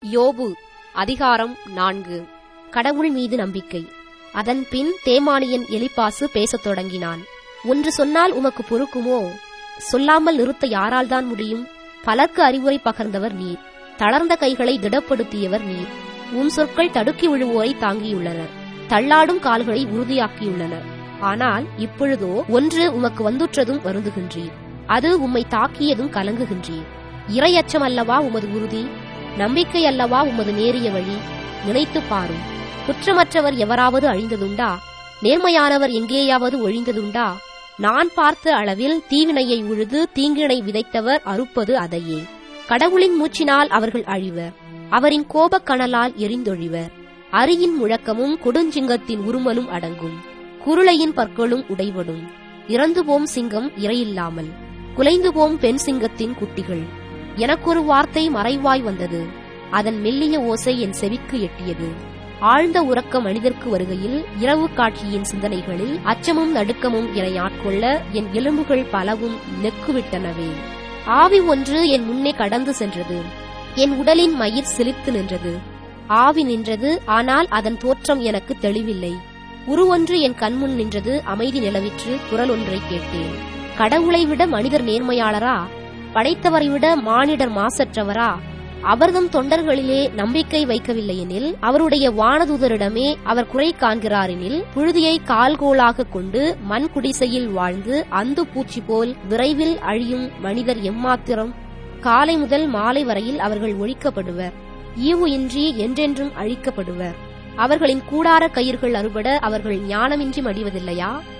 யோபு அதிகாரம் நான்கு கடவுள் மீது நம்பிக்கை அதன் பின் தேமானியன் எலிப்பாசு பேசத் தொடங்கினான் ஒன்று சொன்னால் உமக்கு பொறுக்குமோ சொல்லாமல் நிறுத்த யாரால் தான் முடியும் பலர்க்கு அறிவுரை பகர்ந்தவர் நீர் தளர்ந்த கைகளை திடப்படுத்தியவர் நீர் உம் சொற்கள் தடுக்கி விழுவோரை தாங்கியுள்ளனர் தள்ளாடும் கால்களை உறுதியாக்கியுள்ளனர் ஆனால் இப்பொழுதோ ஒன்று உமக்கு வந்துற்றதும் வருந்துகின்றீர் அது உம்மை தாக்கியதும் கலங்குகின்றீர் இரையச்சம் அல்லவா உமது உறுதி நம்பிக்கை அல்லவா உமது நேரிய வழி நினைத்துப் பாரும் குற்றமற்றவர் எவராவது அழிந்ததுண்டா நேர்மையானவர் எங்கேயாவது ஒழிந்ததுண்டா நான் பார்த்த அளவில் தீவினையை உழுது தீங்கினை விதைத்தவர் அறுப்பது அதையே கடவுளின் மூச்சினால் அவர்கள் அழிவர் அவரின் கோபக் கனலால் எரிந்தொழிவர் அரியின் முழக்கமும் கொடுஞ்சிங்கத்தின் உருமலும் அடங்கும் குருளையின் பற்களும் உடைபடும் இறந்து போம் சிங்கம் இரையில்லாமல் குலைந்து போம் பெண் சிங்கத்தின் குட்டிகள் எனக்கொரு வார்த்தை மறைவாய் வந்தது அதன் மெல்லிய ஓசை என் செவிக்கு எட்டியது ஆழ்ந்த உறக்க மனிதர்க்கு வருகையில் இரவு காட்சியின் சிந்தனைகளில் அச்சமும் நடுக்கமும் என ஆட்கொள்ள என் எலும்புகள் பலவும் நெக்குவிட்டனவே ஆவி ஒன்று என் முன்னே கடந்து சென்றது என் உடலின் மயிர் சிலித்து நின்றது ஆவி நின்றது ஆனால் அதன் தோற்றம் எனக்கு தெளிவில்லை உருவொன்று என் கண்முன் நின்றது அமைதி நிலவிற்று குரல் ஒன்றை கேட்டேன் கடவுளை விட மனிதர் நேர்மையாளரா படைத்தவரை விட மானிடர் மாசற்றவரா அவர்தம் தொண்டர்களிலே நம்பிக்கை வைக்கவில்லையெனில் அவருடைய வானதூதரிடமே அவர் குறை காண்கிறாரெனில் புழுதியை கால்கோளாக கொண்டு மண் குடிசையில் வாழ்ந்து அந்து பூச்சி போல் விரைவில் அழியும் மனிதர் எம்மாத்திரம் காலை முதல் மாலை வரையில் அவர்கள் ஒழிக்கப்படுவர் ஈவு இன்றி என்றென்றும் அழிக்கப்படுவர் அவர்களின் கூடார கயிர்கள் அறுபட அவர்கள் ஞானமின்றி மடிவதில்லையா